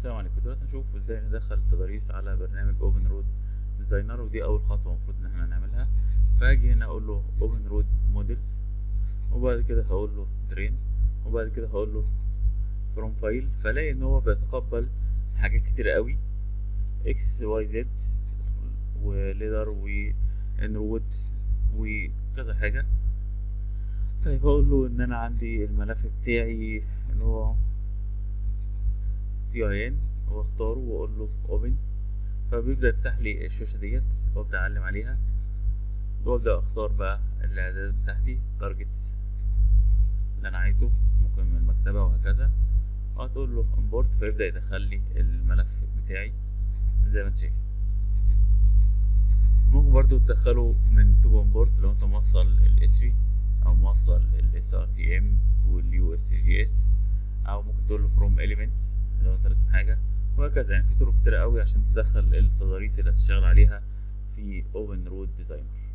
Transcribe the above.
السلام عليكم دلوقتي هنشوف ازاي ندخل التضاريس على برنامج اوبن رود ديزاينر ودي اول خطوه المفروض ان احنا نعملها فهاجي هنا اقول له اوبن رود موديلز وبعد كده هقول له درين وبعد كده هقول له فروم فايل فلاقي ان هو بيتقبل حاجات كتير قوي اكس واي زد وليدر وانرود وكذا حاجه طيب هقول له ان انا عندي الملف بتاعي اللي هو تي اي ان واختاره واقول له اوبن فبيبدا يفتح لي الشاشه ديت وابدا اعلم عليها وابدا اختار بقى الاعدادات بتاعتي تارجت اللي انا عايزه ممكن من المكتبه وهكذا وهتقول له امبورت فيبدا يدخل لي الملف بتاعي زي ما انت شايف ممكن برضو تدخله من توب امبورت لو انت موصل الاسري او موصل الاس ار تي ام واليو اس جي اس او ممكن تقول له فروم اليمنت لو انت راسم حاجه وهكذا يعني في طرق كتير قوي عشان تدخل التضاريس اللي هتشتغل عليها في اوبن رود ديزاينر